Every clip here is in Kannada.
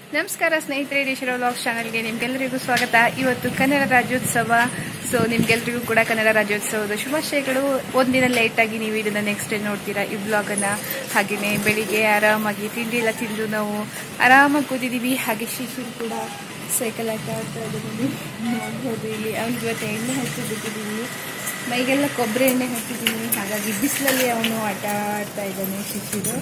ನಮಸ್ಕಾರ ಸ್ನೇಹಿತರೆ ಡಿಶಿರೋ ವ್ಲಾಗ್ಸ್ ಚಾನಲ್ಗೆ ನಿಮ್ಗೆಲ್ಲರಿಗೂ ಸ್ವಾಗತ ಇವತ್ತು ಕನ್ನಡ ರಾಜ್ಯೋತ್ಸವ ಸೊ ನಿಮ್ಗೆಲ್ರಿಗೂ ಕೂಡ ಕನ್ನಡ ರಾಜ್ಯೋತ್ಸವದ ಶುಭಾಶಯಗಳು ಒಂದಿನ ಲೇಟ್ ಆಗಿ ನೀವು ಇದನ್ನ ನೆಕ್ಸ್ಟ್ ಡೇ ನೋಡ್ತೀರಾ ಈ ಬ್ಲಾಗ್ ಅನ್ನ ಹಾಗೇನೆ ಬೆಳಿಗ್ಗೆ ಆರಾಮಾಗಿ ತಿಂಡಿ ಎಲ್ಲ ತಿಂದು ನಾವು ಆರಾಮಾಗಿ ಕೂತಿದೀವಿ ಹಾಗೆ ಶಿಶಿರ್ ಕೂಡ ಸೈಕಲ್ ಆಟ ಆಡ್ತಾ ಇದ್ದೀವಿ ನೋಡ್ಬೋದು ಇಲ್ಲಿ ಅವ್ನಿಗೆ ಇವತ್ತು ಎಣ್ಣೆ ಹಚ್ಚಿ ಬಿಟ್ಟಿದ್ದೀವಿ ಮೈಗೆಲ್ಲ ಕೊಬ್ಬರಿ ಎಣ್ಣೆ ಹಾಕಿದ್ದೀನಿ ಹಾಗಾಗಿ ಬಿಸಿಲಲ್ಲಿ ಅವನು ಆಟ ಆಡ್ತಾ ಇದ್ದಾನೆ ಶಿಶಿರು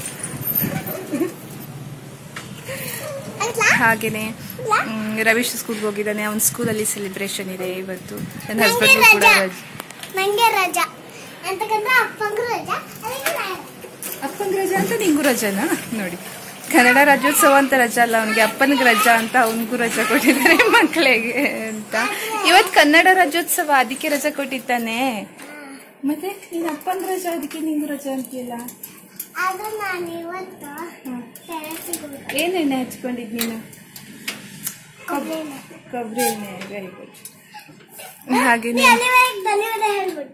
ಹಾಗೇನೆ ಮ್, ರವೀಶ್ ಸ್ಕೂಲ್ಗೆ ಹೋಗಿದ್ದಾನೆ ಅವನ ಸ್ಕೂಲಲ್ಲಿ ಸೆಲೆಬ್ರೇಷನ್ ಇದೆ ಇವತ್ತು ನನ್ನ ಹಸ್ಬೆಂಡ್ ಕೂಡ ರಜೆ ನಂಗೆ ರಜಾ ಎಂತಕ್ಕಂದ್ರೆ ಅಪ್ಪಂಗೂ ರಜಾ ಅದಕ್ಕೆ ನಾನು ಅಪ್ಪನ ರಜಾ ಅಂತ ನಿಂಗೂ ರಜಾನಾ ನೋಡಿ ಕನ್ನಡ ರಾಜ್ಯೋತ್ಸವ ಅಂತ ರಜಾ ಅಲ್ಲ ಅವನಿಗೆ ಅಪ್ಪನಿಗೆ ರಜಾ ಅಂತ ಅವನಿಗೂ ರಜಾ ಕೊಟ್ಟಿದ್ದಾರೆ ಮಕ್ಕಳಿಗೆ ಅಂತ ಇವತ್ತು ಕನ್ನಡ ರಾಜ್ಯೋತ್ಸವ ಅದಕ್ಕೆ ರಜಾ ಕೊಟ್ಟಿದ್ದಾನೆ ಮತ್ತೆ ನೀನ್ ಅಪ್ಪನ ರಜಾ ಅದಕ್ಕೆ ನಿಂಗೂ ರಜಾ ಅಂತೀಯಲ್ಲ ಆದ್ರೆ ನಾನು ಇವತ್ತು ಟೆರೆಸಿಗೆ ಹೋದೆ. ಏನ್ ಎಣ್ಣೆ ಹಚ್ಕೊಂಡಿದ್ ನೀನು ಕೊಬ್ಬರಿ ಎಣ್ಣೆ. ಕೊಬ್ಬರಿ ಎಣ್ಣೆ ವೆರಿ ಗುಡ್ ಹಾಗೇನೆ ಧನ್ಯವಾದ ಧನ್ಯವಾದ ಹೇಳ್ಬಿಡು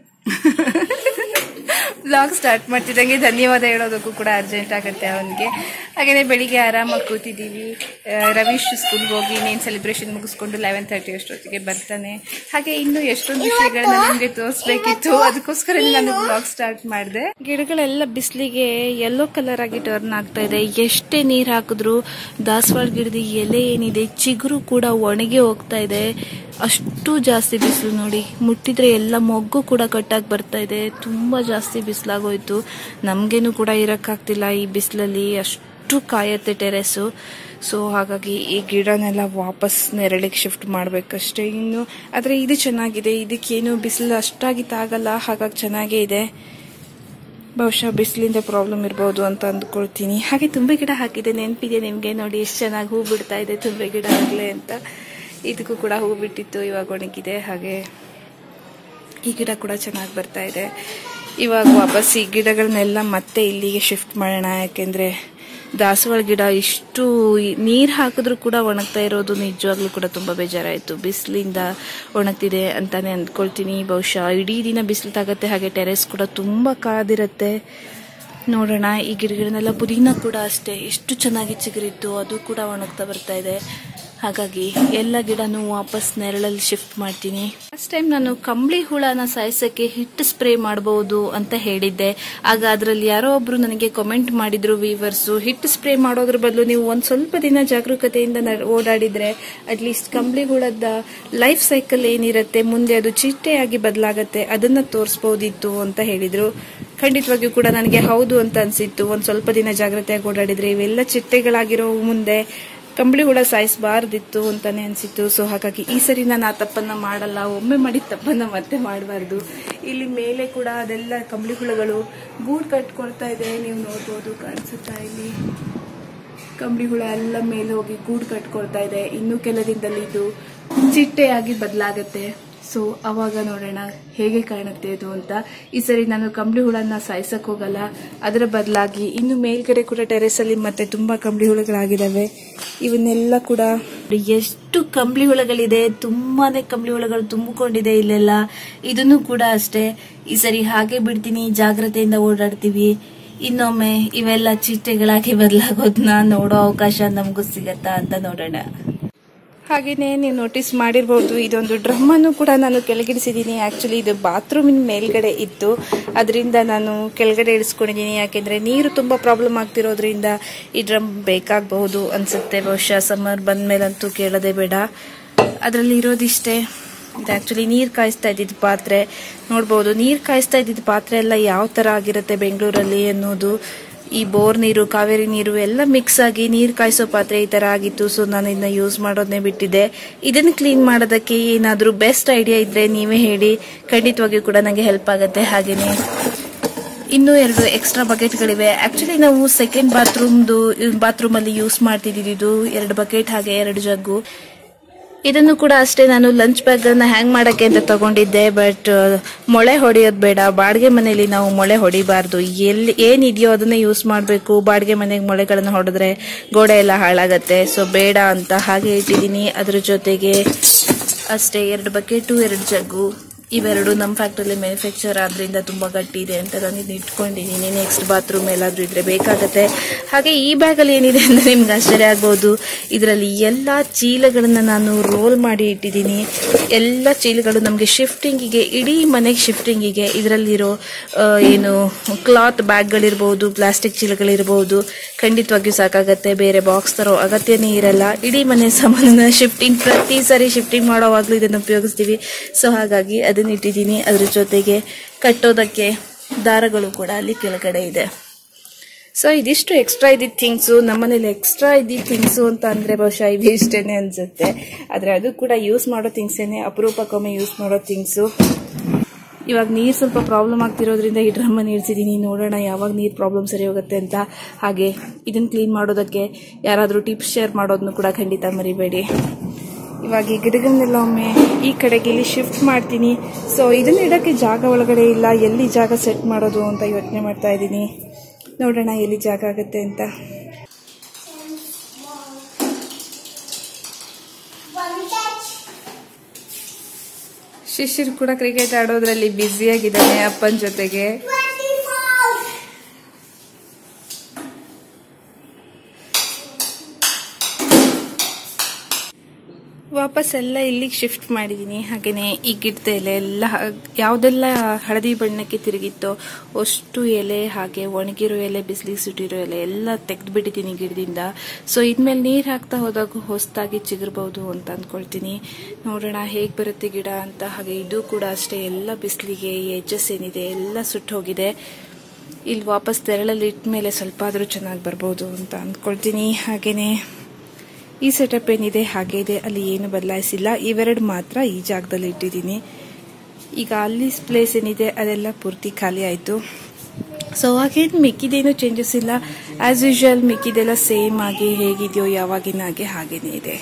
ಬ್ಲಾಗ್ ಸ್ಟಾರ್ಟ್ ಮಾಡ್ತಿದ್ದಂಗೆ ಧನ್ಯವಾದ ಹೇಳೋದಕ್ಕೂ ಕೂಡ ಅರ್ಜೆಂಟ್ ಆಗುತ್ತೆ ಅವನಿಗೆ ಹಾಗೇನೆ ಬೆಳಿಗ್ಗೆ ಆರಾಮಾಗಿ ಕೂತಿದ್ದೀವಿ ಆ, ರವೀಶ್ ಸ್ಕೂಲ್ಗೆ ಹೋಗಿ ಇನ್ನೇನು ಸೆಲೆಬ್ರೇಷನ್ ಮುಗಿಸ್ಕೊಂಡು ಲೆವೆನ್ ತರ್ಟಿ ಅಷ್ಟೊತ್ತಿಗೆ ಬರ್ತಾನೆ ಹಾಗೆ ಇನ್ನು ಎಷ್ಟೊಂದು ವಿಷಯಗಳನ್ನ ನಿಮಗೆ ತೋರಿಸ್ಬೇಕಿತ್ತು ಅದಕ್ಕೋಸ್ಕರ ನಾನು ಬ್ಲಾಗ್ ಸ್ಟಾರ್ಟ್ ಮಾಡಿದೆ ಗಿಡಗಳೆಲ್ಲ ಬಿಸಿಲಿಗೆ ಯೆಲ್ಲೋ ಕಲರ್ ಆಗಿ ಟರ್ನ್ ಆಗ್ತಾ ಇದೆ ಎಷ್ಟೇ ನೀರು ಹಾಕಿದ್ರು ದಾಸವಾಳ ಗಿಡದ ಎಲೆ ಏನಿದೆ ಚಿಗುರು ಕೂಡ ಒಣಗಿ ಹೋಗ್ತಾ ಇದೆ ಅಷ್ಟು ಜಾಸ್ತಿ ಬಿಸಿಲು ನೋಡಿ ಮುಟ್ಟಿದ್ರೆ ಎಲ್ಲ ಮೊಗ್ಗು ಕೂಡ ಕಟ್ಟಾಗಿ ಬರ್ತಾ ಇದೆ ತುಂಬಾ ಜಾಸ್ತಿ ಬಿಸಿಲಾಗೋಯ್ತು ನಮ್ಗೇನು ಕೂಡ ಇರಕ್ಕಾಗ್ತಿಲ್ಲ ಈ ಬಿಸಿಲಲ್ಲಿ ಅಷ್ಟು ಕಾಯತ್ತೆ ಟೆರೆಸು ಸೊ ಹಾಗಾಗಿ ಈ ಗಿಡನೆಲ್ಲ ವಾಪಸ್ ನೆರಳಿಗೆ ಶಿಫ್ಟ್ ಮಾಡ್ಬೇಕಷ್ಟೇ ಇನ್ನು ಆದ್ರೆ ಇದು ಚೆನ್ನಾಗಿದೆ ಇದಕ್ಕೇನು ಬಿಸಿಲು ಅಷ್ಟಾಗಿ ತಾಗಲ್ಲ ಹಾಗಾಗಿ ಚೆನ್ನಾಗೇ ಇದೆ ಬಹುಶಃ ಬಿಸಿಲಿಂದ ಪ್ರಾಬ್ಲಮ್ ಇರ್ಬೋದು ಅಂತ ಅಂದ್ಕೊಳ್ತೀನಿ ಹಾಗೆ ತುಂಬೆ ಗಿಡ ಹಾಕಿದೆ ನೆನಪಿದೆ ನಿಮಗೆ ನೋಡಿ ಎಷ್ಟು ಚೆನ್ನಾಗಿ ಹೂ ಬಿಡ್ತಾ ಇದೆ ತುಂಬೆ ಗಿಡ ಆಗಲೇ ಅಂತ ಇದಕ್ಕೂ ಕೂಡ ಹೂ ಬಿಟ್ಟಿತ್ತು ಇವಾಗ ಒಣಗಿದೆ ಹಾಗೆ ಈ ಗಿಡ ಕೂಡ ಚೆನ್ನಾಗಿ ಬರ್ತಾ ಇದೆ ಇವಾಗ ವಾಪಸ್ ಈ ಗಿಡಗಳನ್ನೆಲ್ಲ ಮತ್ತೆ ಇಲ್ಲಿಗೆ ಶಿಫ್ಟ್ ಮಾಡೋಣ ಯಾಕೆಂದ್ರೆ ದಾಸವಾಳ ಗಿಡ ಇಷ್ಟು ನೀರು ಹಾಕಿದ್ರು ಕೂಡ ಒಣಗ್ತಾ ಇರೋದು ನಿಜವಾಗ್ಲೂ ಕೂಡ ತುಂಬ ಬೇಜಾರಾಯಿತು ಬಿಸಿಲಿಂದ ಒಣಗ್ತಿದೆ ಅಂತಾನೆ ಅಂದ್ಕೊಳ್ತೀನಿ ಬಹುಶಃ ಇಡೀ ದಿನ ಬಿಸಿಲು ತಾಗತ್ತೆ ಹಾಗೆ ಟೆರೆಸ್ ಕೂಡ ತುಂಬ ಕಾದಿರುತ್ತೆ ನೋಡೋಣ ಈ ಗಿಡಗಳನ್ನೆಲ್ಲ ಪುದೀನ ಕೂಡ ಅಷ್ಟೇ ಎಷ್ಟು ಚೆನ್ನಾಗಿ ಚಿಗುರಿತ್ತು ಅದು ಕೂಡ ಒಣಗ್ತಾ ಬರ್ತಾ ಇದೆ ಹಾಗಾಗಿ ಎಲ್ಲ ಗಿಡನೂ ವಾಪಸ್ ನೆರಳಲ್ಲಿ ಶಿಫ್ಟ್ ಮಾಡ್ತೀನಿ ಫಸ್ಟ್ ಟೈಮ್ ನಾನು ಕಂಬಳಿ ಹುಳನ ಸಾಯಿಸಕ್ಕೆ ಹಿಟ್ ಸ್ಪ್ರೇ ಮಾಡಬಹುದು ಅಂತ ಹೇಳಿದ್ದೆ ಆಗ ಅದರಲ್ಲಿ ಯಾರೋ ಒಬ್ರು ನನಗೆ ಕಮೆಂಟ್ ಮಾಡಿದ್ರು ವೀವರ್ಸು ಹಿಟ್ ಸ್ಪ್ರೇ ಮಾಡೋದ್ರ ಬದಲು ನೀವು ಒಂದ್ ಸ್ವಲ್ಪ ದಿನ ಜಾಗರೂಕತೆಯಿಂದ ನಡ್- ಓಡಾಡಿದ್ರೆ ಅಟ್ಲೀಸ್ಟ್ ಕಂಬಳಿ ಹುಳದ ಲೈಫ್ ಸೈಕಲ್ ಏನಿರುತ್ತೆ ಮುಂದೆ ಅದು ಚಿಟ್ಟೆಯಾಗಿ ಬದಲಾಗತ್ತೆ ಅದನ್ನ ತೋರಿಸಬಹುದಿತ್ತು ಅಂತ ಹೇಳಿದ್ರು ಖಂಡಿತವಾಗಿಯೂ ಕೂಡ ನನಗೆ ಹೌದು ಅಂತ ಅನ್ಸಿತ್ತು ಒಂದ್ ಸ್ವಲ್ಪ ದಿನ ಜಾಗ್ರತೆಯಾಗಿ ಓಡಾಡಿದ್ರೆ ಇವೆಲ್ಲ ಚಿಟ್ಟೆಗಳಾಗಿರೋ ಮುಂದೆ ಕಂಬಳಿ ಹುಳ ಸಾಯಿಸಬಾರ್ದಿತ್ತು ಅಂತಾನೆ ಅನ್ಸಿತ್ತು ಸೊ ಹಾಗಾಗಿ ಈ ಸರಿ ನಾನು ಆ ತಪ್ಪನ್ನ ಮಾಡಲ್ಲ ಒಮ್ಮೆ ಮಾಡಿದ ತಪ್ಪನ್ನ ಮತ್ತೆ ಮಾಡಬಾರ್ದು ಇಲ್ಲಿ ಮೇಲೆ ಕೂಡ ಅದೆಲ್ಲ ಕಂಬಳಿ ಹುಳಗಳು ಗೂಡು ಕಟ್ಕೊಳ್ತಾ ಇದೆ ನೀವು ನೋಡ್ಬೋದು ಕಾಣಿಸುತ್ತಾ ಇಲ್ಲಿ ಕಂಬಳಿ ಹುಳ ಎಲ್ಲ ಮೇಲೆ ಹೋಗಿ ಗೂಡು ಕಟ್ಕೊಳ್ತಾ ಇದೆ ಇನ್ನು ಕೆಲ ದಿನದಲ್ಲಿ ಇದು ಚಿಟ್ಟೆಯಾಗಿ ಬದಲಾಗತ್ತೆ ಸೊ ಅವಾಗ ನೋಡೋಣ ಹೇಗೆ ಕಾಣುತ್ತೆ ಇದು ಅಂತ ಈ ಸರಿ ನಾನು ಕಂಬಳಿ ಹುಳನ ಸಾಯಿಸಕ್ ಹೋಗಲ್ಲ ಅದರ ಬದಲಾಗಿ ಇನ್ನು ಮೇಲ್ಗಡೆ ಕೂಡ ಟೆರೆಸ್ ಅಲ್ಲಿ ಮತ್ತೆ ತುಂಬಾ ಕಂಬಳಿ ಹುಳಗಳಾಗಿದಾವೆ ಇವನ್ನೆಲ್ಲ ಕೂಡ ಎಷ್ಟು ಕಂಬಳಿ ಹುಳಗಳಿದೆ ತುಂಬಾನೇ ಕಂಬಳಿ ಹುಳಗಳು ತುಂಬಿಕೊಂಡಿದೆ ಇಲ್ಲೆಲ್ಲ ಇದನ್ನು ಕೂಡ ಅಷ್ಟೇ ಈ ಸರಿ ಹಾಗೆ ಬಿಡ್ತೀನಿ ಜಾಗ್ರತೆಯಿಂದ ಓಡಾಡ್ತೀವಿ ಇನ್ನೊಮ್ಮೆ ಇವೆಲ್ಲ ಚಿಟ್ಟೆಗಳಾಗಿ ಬದಲಾಗೋದನ್ನ ನೋಡೋ ಅವಕಾಶ ನಮಗೂ ಸಿಗತ್ತಾ ಅಂತ ನೋಡೋಣ ಹಾಗೇನೆ ನೀವು ನೋಟಿಸ್ ಮಾಡಿರ್ಬೋದು ಇದೊಂದು ಡ್ರಮ್ ಅನ್ನು ಕೂಡ ನಾನು ಕೆಳಗಿಡಿಸಿದ್ದೀನಿ ಆಕ್ಚುಲಿ ಇದು ಬಾತ್ರೂಮಿನ ಮೇಲ್ಗಡೆ ಇತ್ತು ಅದರಿಂದ ನಾನು ಕೆಳಗಡೆ ಇಳಿಸ್ಕೊಂಡಿದ್ದೀನಿ ಯಾಕೆಂದ್ರೆ ನೀರು ತುಂಬಾ ಪ್ರಾಬ್ಲಮ್ ಆಗ್ತಿರೋದ್ರಿಂದ ಈ ಡ್ರಮ್ ಬೇಕಾಗಬಹುದು ಅನ್ಸುತ್ತೆ ಬಹುಶಃ ಸಮ್ಮರ್ ಬಂದ ಮೇಲಂತೂ ಕೇಳೋದೇ ಬೇಡ ಅದರಲ್ಲಿ ಇರೋದಿಷ್ಟೇ ಇದು ಆಕ್ಚುಲಿ ನೀರು ಕಾಯಿಸ್ತಾ ಇದ್ದಿದ್ದು ಪಾತ್ರೆ ನೋಡ್ಬೋದು ನೀರು ಕಾಯಿಸ್ತಾ ಇದ್ದಿದ್ದು ಪಾತ್ರೆ ಎಲ್ಲ ಯಾವ ತರ ಆಗಿರುತ್ತೆ ಬೆಂಗಳೂರಲ್ಲಿ ಅನ್ನೋದು ಈ ಬೋರ್ ನೀರು ಕಾವೇರಿ ನೀರು ಎಲ್ಲ ಮಿಕ್ಸ್ ಆಗಿ ನೀರು ಕಾಯಿಸೋ ಪಾತ್ರೆ ಈ ತರ ಆಗಿತ್ತು ಸೊ ನಾನು ಇದನ್ನ ಯೂಸ್ ಮಾಡೋದನ್ನೇ ಬಿಟ್ಟಿದ್ದೆ ಇದನ್ನ ಕ್ಲೀನ್ ಮಾಡೋದಕ್ಕೆ ಏನಾದರೂ ಬೆಸ್ಟ್ ಐಡಿಯಾ ಇದ್ರೆ ನೀವೇ ಹೇಳಿ ಖಂಡಿತವಾಗಿಯೂ ಕೂಡ ನನಗೆ ಹೆಲ್ಪ್ ಆಗುತ್ತೆ ಹಾಗೇನೆ ಇನ್ನೂ ಎರಡು ಎಕ್ಸ್ಟ್ರಾ ಬಕೆಟ್ಗಳಿವೆ ಆಕ್ಚುಲಿ ನಾವು ಸೆಕೆಂಡ್ ಬಾತ್ರೂಮ್ದು ಬಾತ್ರೂಮ್ ಅಲ್ಲಿ ಯೂಸ್ ಮಾಡ್ತಿದ್ದು ಎರಡು ಬಕೆಟ್ ಹಾಗೆ ಎರಡು ಜಗ್ಗು ಇದನ್ನು ಕೂಡ ಅಷ್ಟೇ ನಾನು ಲಂಚ್ ಬ್ಯಾಗ್ ಅನ್ನ ಹ್ಯಾಂಗ್ ಮಾಡಕ್ಕೆ ಅಂತ ತಗೊಂಡಿದ್ದೆ ಬಟ್ ಮೊಳೆ ಹೊಡೆಯೋದು ಬೇಡ ಬಾಡಿಗೆ ಮನೆಯಲ್ಲಿ ನಾವು ಮೊಳೆ ಹೊಡಿಬಾರ್ದು ಎಲ್ಲಿ ಏನಿದೆಯೋ ಅದನ್ನೇ ಯೂಸ್ ಮಾಡಬೇಕು ಬಾಡಿಗೆ ಮನೆಗೆ ಮೊಳೆಗಳನ್ನ ಹೊಡೆದ್ರೆ ಗೋಡೆ ಎಲ್ಲ ಹಾಳಾಗತ್ತೆ ಸೊ ಬೇಡ ಅಂತ ಹಾಗೆ ಇಟ್ಟಿದ್ದೀನಿ ಅದ್ರ ಜೊತೆಗೆ ಅಷ್ಟೇ ಎರಡು ಬಕೆಟು ಎರಡು ಜಗ್ಗು ಇವೆರಡು ನಮ್ಮ ಫ್ಯಾಕ್ಟ್ರಿಯಲ್ಲಿ ಮ್ಯಾನುಫ್ಯಾಕ್ಚರ್ ಆದ್ರಿಂದ ತುಂಬ ಗಟ್ಟಿ ಇದೆ ಅಂತ ನಾನು ಇದನ್ನ ಇಟ್ಕೊಂಡಿದ್ದೀನಿ ನೆಕ್ಸ್ಟ್ ಬಾತ್ರೂಮ್ ಎಲ್ಲಾದರೂ ಇದ್ರೆ ಬೇಕಾಗತ್ತೆ ಹಾಗೆ ಈ ಬ್ಯಾಗಲ್ಲಿ ಏನಿದೆ ಅಂತ ನಿಮ್ಗೆ ಆಶ್ಚರ್ಯ ಆಗ್ಬೋದು ಇದರಲ್ಲಿ ಎಲ್ಲ ಚೀಲಗಳನ್ನು ನಾನು ರೋಲ್ ಮಾಡಿ ಇಟ್ಟಿದ್ದೀನಿ ಎಲ್ಲ ಚೀಲಗಳು ನಮಗೆ ಶಿಫ್ಟಿಂಗಿಗೆ ಇಡೀ ಮನೆಗೆ ಶಿಫ್ಟಿಂಗಿಗೆ ಇದರಲ್ಲಿರೋ ಆ, ಏನು ಕ್ಲಾತ್ ಬ್ಯಾಗ್ಗಳಿರ್ಬೋದು ಪ್ಲಾಸ್ಟಿಕ್ ಚೀಲಗಳಿರ್ಬೋದು ಖಂಡಿತವಾಗಿಯೂ ಸಾಕಾಗತ್ತೆ ಬೇರೆ ಬಾಕ್ಸ್ ತರೋ ಅಗತ್ಯನೇ ಇರಲ್ಲ ಇಡೀ ಮನೆ ಸಾಮಾನನ್ನ ಶಿಫ್ಟಿಂಗ್ ಪ್ರತಿ ಸರಿ ಶಿಫ್ಟಿಂಗ್ ಮಾಡೋವಾಗಲೂ ಇದನ್ನು ಉಪಯೋಗಿಸ್ತೀವಿ ಸೊ ಹಾಗಾಗಿ ಅದನ್ನ ಇಟ್ಟಿದ್ದೀನಿ ಅದ್ರ ಜೊತೆಗೆ ಕಟ್ಟೋದಕ್ಕೆ ದಾರಗಳು ಕೂಡ ಅಲ್ಲಿ ಕೆಳಗಡೆ ಇದೆ ಸೊ ಇದಿಷ್ಟು ಎಕ್ಸ್ಟ್ರಾ ಇದ್ದಿದ್ದ ಥಿಂಗ್ಸು ನಮ್ಮನೇಲಿ ಎಕ್ಸ್ಟ್ರಾ ಇದ್ದಿದ್ದ ಥಿಂಗ್ಸು ಅಂತ ಅಂದರೆ ಬಹುಶಃ ಇವು ಇಷ್ಟೇನೆ ಅನ್ಸುತ್ತೆ ಆದರೆ ಅದು ಕೂಡ ಯೂಸ್ ಮಾಡೋ ಥಿಂಗ್ಸೇನೆ ಅಪರೂಪಕ್ಕೊಮ್ಮೆ ಯೂಸ್ ಮಾಡೋ ಥಿಂಗ್ಸು ಇವಾಗ ನೀರು ಸ್ವಲ್ಪ ಪ್ರಾಬ್ಲಮ್ ಆಗ್ತಿರೋದ್ರಿಂದ ಈ ಡ್ರಮ್ಮನ್ನು ಇಳಿಸಿದ್ದೀನಿ ನೋಡೋಣ ಯಾವಾಗ ನೀರು ಪ್ರಾಬ್ಲಮ್ ಸರಿ ಹೋಗುತ್ತೆ ಅಂತ ಹಾಗೆ ಇದನ್ನು ಕ್ಲೀನ್ ಮಾಡೋದಕ್ಕೆ ಯಾರಾದರೂ ಟಿಪ್ಸ್ ಶೇರ್ ಮಾಡೋದನ್ನು ಕೂಡ ಖಂಡಿತ ಮರಿಬೇಡಿ ಇವಾಗ ಈ ಗಿಡಗಳನ್ನೆಲ್ಲ ಒಮ್ಮೆ ಈ ಕಡೆಗೆ ಇಲ್ಲಿ ಶಿಫ್ಟ್ ಮಾಡ್ತೀನಿ ಸೊ ಇದನ್ನ ಇಡೋಕ್ಕೆ ಜಾಗ ಒಳಗಡೆ ಇಲ್ಲ ಎಲ್ಲಿ ಜಾಗ ಸೆಟ್ ಮಾಡೋದು ಅಂತ ಯೋಚನೆ ಮಾಡ್ತಾ ಇದ್ದೀನಿ ನೋಡೋಣ ಎಲ್ಲಿ ಜಾಗ ಆಗುತ್ತೆ ಅಂತ One catch. ಶಿಶಿರ್ ಕೂಡ ಕ್ರಿಕೆಟ್ ಆಡೋದ್ರಲ್ಲಿ ಬ್ಯುಸಿಯಾಗಿದ್ದಾನೆ ಅಪ್ಪನ ಜೊತೆಗೆ Twenty-four. ವಾಪಸ್ ಎಲ್ಲ ಇಲ್ಲಿಗೆ ಶಿಫ್ಟ್ ಮಾಡಿದ್ದೀನಿ ಹಾಗೆಯೇ ಈ ಗಿಡದ ಎಲೆ ಎಲ್ಲ ಯಾವುದೆಲ್ಲ ಹಳದಿ ಬಣ್ಣಕ್ಕೆ ತಿರುಗಿತ್ತೋ ಅಷ್ಟು ಎಲೆ ಹಾಗೆ ಒಣಗಿರೋ ಎಲೆ ಬಿಸಿಲಿಗೆ ಸುಟ್ಟಿರೋ ಎಲೆ ಎಲ್ಲ ತೆಗೆದ್ಬಿಟ್ಟಿದ್ದೀನಿ ಗಿಡದಿಂದ ಸೊ ಇದ್ಮೇಲೆ ನೀರು ಹಾಕ್ತಾ ಹೋದಾಗ ಹೊಸದಾಗಿ ಚಿಗುರ್ಬೋದು ಅಂತ ಅಂದ್ಕೊಳ್ತೀನಿ ನೋಡೋಣ ಹೇಗೆ ಬರುತ್ತೆ ಗಿಡ ಅಂತ ಹಾಗೆ ಇದು ಕೂಡ ಅಷ್ಟೇ ಎಲ್ಲ ಬಿಸಿಲಿಗೆ ಎಜ್ಜಸ್ ಏನಿದೆ ಎಲ್ಲ ಸುಟ್ಟು ಹೋಗಿದೆ ಇಲ್ಲಿ ವಾಪಸ್ ತೆರಳಲ್ಲಿ ಇಟ್ಟ ಮೇಲೆ ಸ್ವಲ್ಪ ಆದರೂ ಚೆನ್ನಾಗಿ ಬರ್ಬೋದು ಅಂತ ಅಂದ್ಕೊಳ್ತೀನಿ ಹಾಗೆಯೇ ಈ ಸೆಟಪ್ ಏನಿದೆ ಹಾಗೆ ಇದೆ ಅಲ್ಲಿ ಏನು ಬದಲಾಯಿಸಿಲ್ಲ ಇವೆರಡು ಮಾತ್ರ ಈ ಜಾಗದಲ್ಲಿ ಇಟ್ಟಿದ್ದೀನಿ ಈಗ ಅಲ್ಲಿ ಪ್ಲೇಸ್ ಏನಿದೆ ಅದೆಲ್ಲ ಪೂರ್ತಿ ಖಾಲಿ ಆಯಿತು ಸೊ ಹಾಗೇನು ಮಿಕ್ಕಿದೇನು ಚೇಂಜಸ್ ಇಲ್ಲ ಆಸ್ ಯೂಶುವಲ್ ಮಿಕ್ಕಿದೆಲ್ಲ ಸೇಮ್ ಆಗಿ ಹೇಗಿದೆಯೋ ಯಾವಾಗಿನ ಹಾಗೆ ಹಾಗೇನೇ ಇದೆ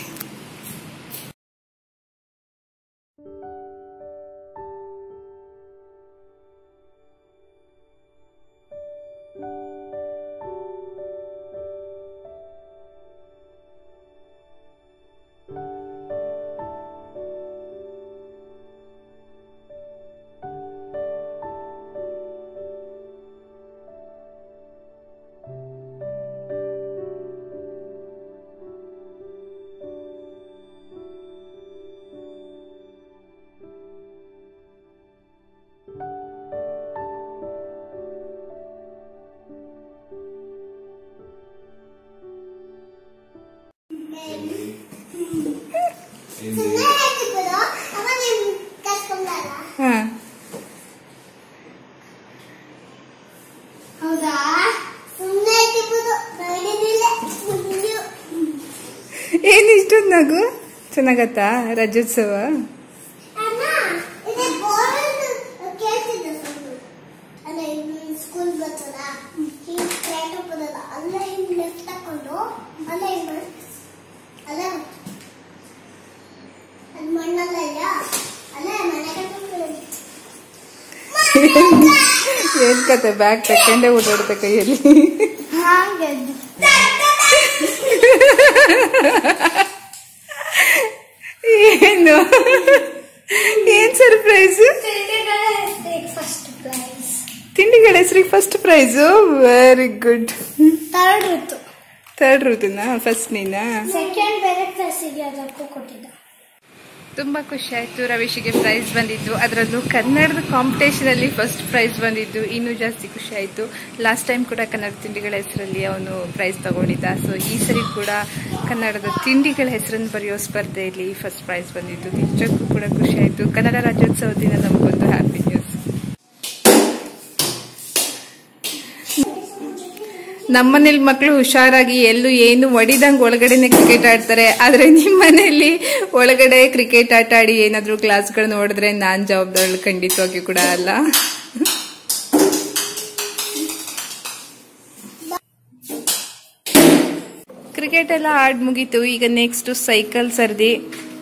ಸುಮ್ಮನೆ ಹಾಕಿಬಿಡು ಅವ ನೀನ್ ಕಸ್ಕೊಂಡಲ್ಲ ಹಾಂ ಹೌದಾ ಸುಮ್ಮನೆ ಹಾಕಿಬಿಡು ನೋಡಿದಿಲ್ಲ ಮುಂದೆ ಏನು ಇಷ್ಟೊಂದು ನಗು ಚೆನ್ನಾಗತ್ತಾ ರಾಜ್ಯೋತ್ಸವ ಅಣ್ಣ ಇದೆ ಬೋರ್ಡ್ ಕೇಳ್ತಿದ್ದೆ ಸ್ವಲ್ಪ ಅಲ್ಲ ಇನ್ನು ಸ್ಕೂಲ್ ಬರ್ತದ ಹಿಂಗ್ ಸ್ಟ್ರೈಟ್ ಬರೋಲ್ಲ ಅಲ್ಲ ಹಿಂಗ್ ಲೆಫ್ಟ್ ತಕೊಂಡು ಅಲ್ಲ ಹಿಂಗ್ ಮಾಡ್- ಅಲ್ಲ ಅದು ಮಣ್ಣಲ್ಲ ಇಲ್ಲ ಅಲ್ಲ ಮನೆ ಕಟ್ಕೊಂಡು ಏನ್ ಕತೆ ಬ್ಯಾಗ್ ತಕೊಂಡೇ ಓಡಾಡುತ್ತೆ ಕೈಯಲ್ಲಿ ಹಾಗೆ ಏನು ಏನ್ ಸರ್ಪ್ರೈಸ್ ಫಸ್ಟ್ ಪ್ರೈಸ್ ತಿಂಡಿಗಳ ಹೆಸರಿಗೆ first prize very good third ಇತ್ತು ಥರ್ಡ್ ಋತುನಾ ಫಸ್ಟ್ ನೀನಾ ಸೆಕೆಂಡ್ ಬೇರೆ ಕ್ಲಾಸಿಗೆ ಅದಕ್ಕೂ ಕೊಟ್ಟಿದ್ದ ತುಂಬಾ ಖುಷಿ ಆಯ್ತು ರವೀಶಿಗೆ ಪ್ರೈಸ್ ಬಂದಿದ್ದು ಅದರಲ್ಲೂ ಕನ್ನಡದ ಕಾಂಪಿಟೇಷನ್ ಅಲ್ಲಿ ಫಸ್ಟ್ ಪ್ರೈಸ್ ಬಂದಿದ್ದು ಇನ್ನೂ ಜಾಸ್ತಿ ಖುಷಿ ಆಯ್ತು ಲಾಸ್ಟ್ ಟೈಮ್ ಕೂಡ ಕನ್ನಡ ತಿಂಡಿಗಳ ಹೆಸರಲ್ಲಿ ಅವನು ಪ್ರೈಸ್ ತಗೊಂಡಿದ್ದ ಸೊ ಈ ಸರಿ ಕೂಡ ಕನ್ನಡದ ತಿಂಡಿಗಳ ಹೆಸರನ್ನು ಬರೆಯೋ ಸ್ಪರ್ಧೆಯಲ್ಲಿ ಫಸ್ಟ್ ಪ್ರೈಸ್ ಬಂದಿದ್ದು ನಿಜಕ್ಕೂ ಕೂಡ ಖುಷಿ ಆಯ್ತು ಕನ್ನಡ ರಾಜ್ಯೋತ್ಸವ ದಿನ ನಮಗೊಂದು ಹ್ಯಾಪಿ ನ್ಯೂಸ್ ನಮ್ಮನೇಲಿ ಮಕ್ಕಳು ಹುಷಾರಾಗಿ ಎಲ್ಲೂ ಏನು ಒಡಿದಂಗೆ ಒಳಗಡೆನೆ ಕ್ರಿಕೆಟ್ ಆಡ್ತಾರೆ ಆದ್ರೆ ನಿಮ್ಮ ಮನೆಯಲ್ಲಿ ಒಳಗಡೆ ಕ್ರಿಕೆಟ್ ಆಟ ಆಡಿ ಏನಾದ್ರೂ ಕ್ಲಾಸ್ಗಳು ನೋಡಿದ್ರೆ ನಾನ್ ಜವಾಬ್ದಾರಿ ಖಂಡಿತವಾಗಿಯೂ ಕೂಡ ಅಲ್ಲ ಕ್ರಿಕೆಟ್ ಎಲ್ಲ ಆಡ್ ಮುಗೀತು ಈಗ ನೆಕ್ಸ್ಟ್ ಸೈಕಲ್ ಸರ್ದಿ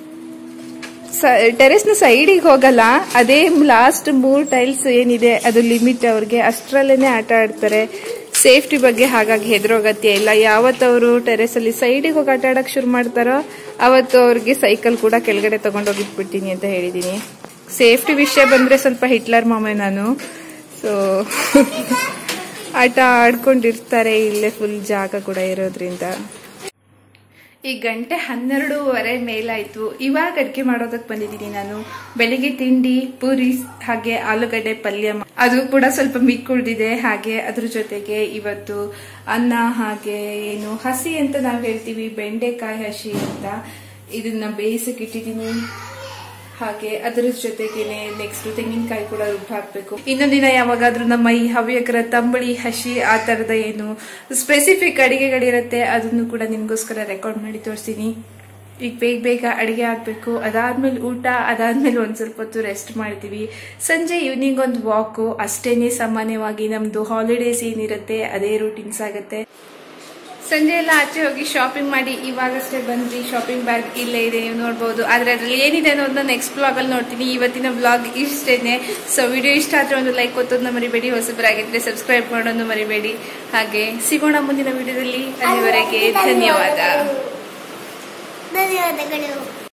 ಟೆರೆಸ್ನ ಸೈಡಿಗೆ ಹೋಗಲ್ಲ ಅದೇ ಲಾಸ್ಟ್ ಮೂರ್ ಟೈಲ್ಸ್ ಏನಿದೆ ಅದು ಲಿಮಿಟ್ ಅವ್ರಿಗೆ ಅಷ್ಟರಲ್ಲೇನೆ ಆಟ ಆಡ್ತಾರೆ ಸೇಫ್ಟಿ ಬಗ್ಗೆ ಹಾಗಾಗಿ ಹೆದರೋಗತ್ಯ ಇಲ್ಲ ಯಾವತ್ತು ಅವರು ಟೆರೆಸ್ ಅಲ್ಲಿ ಸೈಡಿಗೆ ಹೋಗಿ ಆಟ ಆಡಕ್ ಶುರು ಮಾಡ್ತಾರೋ ಅವತ್ತು ಅವ್ರಿಗೆ ಸೈಕಲ್ ಕೂಡ ಕೆಳಗಡೆ ತಗೊಂಡೋಗಿಟ್ಬಿಡ್ತೀನಿ ಅಂತ ಹೇಳಿದೀನಿ ಸೇಫ್ಟಿ ವಿಷಯ ಬಂದ್ರೆ ಸ್ವಲ್ಪ ಹಿಟ್ಲರ್ ಮಾಮೆ ನಾನು ಸೊ ಆಟ ಆಡ್ಕೊಂಡಿರ್ತಾರೆ ಇಲ್ಲೇ ಫುಲ್ ಜಾಗ ಕೂಡ ಇರೋದ್ರಿಂದ ಈ ಗಂಟೆ ಹನ್ನೆರಡೂವರೆ ಮೇಲಾಯ್ತು ಇವಾಗ ಅಡಿಗೆ ಮಾಡೋದಕ್ಕೆ ಬಂದಿದ್ದೀನಿ ನಾನು ಬೆಳಿಗ್ಗೆ ತಿಂಡಿ ಪೂರಿ ಹಾಗೆ ಆಲೂಗಡ್ಡೆ ಪಲ್ಯ ಮಾ- ಅದು ಕೂಡ ಸ್ವಲ್ಪ ಮಿಕ್ಕುಳಿದಿದೆ ಹಾಗೆ ಅದ್ರ ಜೊತೆಗೆ ಇವತ್ತು ಅನ್ನ ಹಾಗೆ ಏನು ಹಸಿ ಅಂತ ನಾವು ಹೇಳ್ತೀವಿ ಬೆಂಡೆಕಾಯಿ ಹಸಿ ಅಂತ ಇದನ್ನ ಬೇಯಿಸಕ್ಕೆ ಇಟ್ಟಿದ್ದೀನಿ ಹಾಗೆ ಅದರ ಜೊತೆಗೇನೆ ನೆಕ್ಸ್ಟ್ ತೆಂಗಿನಕಾಯಿ ಕೂಡ ರುಬ್ಬ ಹಾಕ್ಬೇಕು ಇನ್ನೊಂದ್ ದಿನ ಯಾವಾಗಾದ್ರೂ ನಮ್ಮ ಈ ಹವ್ಯಕರ ತಂಬಳಿ ಹಸಿ ಆ ತರದ ಏನು ಸ್ಪೆಸಿಫಿಕ್ ಅಡಿಗೆಗಳಿರುತ್ತೆ ಅದನ್ನು ಕೂಡ ನಿಮ್ಗೋಸ್ಕರ ರೆಕಾರ್ಡ್ ಮಾಡಿ ತೋರಿಸ್ತೀನಿ ಈಗ ಬೇಗ ಬೇಗ ಅಡಿಗೆ ಆಗ್ಬೇಕು ಅದಾದ್ಮೇಲೆ ಊಟ ಅದಾದ್ಮೇಲೆ ಒಂದ್ ಸ್ವಲ್ಪ ಹೊತ್ತು ರೆಸ್ಟ್ ಮಾಡ್ತೀವಿ ಸಂಜೆ ಈವ್ನಿಂಗ್ ಒಂದು ವಾಕು ಅಷ್ಟೇನೆ ಸಾಮಾನ್ಯವಾಗಿ ನಮ್ದು ಹಾಲಿಡೇಸ್ ಏನಿರುತ್ತೆ ಅದೇ ರೂಟೀನ್ಸ್ ಆಗುತ್ತೆ ಸಂಜೆ ಎಲ್ಲ ಆಚೆ ಹೋಗಿ ಶಾಪಿಂಗ್ ಮಾಡಿ ಇವಾಗಷ್ಟೇ ಬಂದ್ವಿ ಶಾಪಿಂಗ್ ಬ್ಯಾಗ್ ಇಲ್ಲೇ ಇದೆ ನೀವು ನೋಡ್ಬೋದು ಆದ್ರೆ ಅದ್ರಲ್ಲಿ ಏನಿದೆ ಅನ್ನೋದನ್ನ ನೆಕ್ಸ್ಟ್ ಬ್ಲಾಗ್ ಅಲ್ಲಿ ನೋಡ್ತೀನಿ ಇವತ್ತಿನ ಬ್ಲಾಗ್ ಇಷ್ಟೇನೆ ಸೊ ವಿಡಿಯೋ ಇಷ್ಟ ಆದ್ರೆ ಒಂದು ಲೈಕ್ ಕೊತ್ತೋದನ್ನ ಮರಿಬೇಡಿ ಹೊಸಬರಾಗಿದ್ರೆ ಸಬ್ಸ್ಕ್ರೈಬ್ ಮಾಡೋದನ್ನು ಮರಿಬೇಡಿ ಹಾಗೆ ಸಿಗೋಣ ಮುಂದಿನ ವಿಡಿಯೋದಲ್ಲಿ ಅಲ್ಲಿವರೆಗೆ ಧನ್ಯವಾದ ಧನ್ಯವಾದಗಳು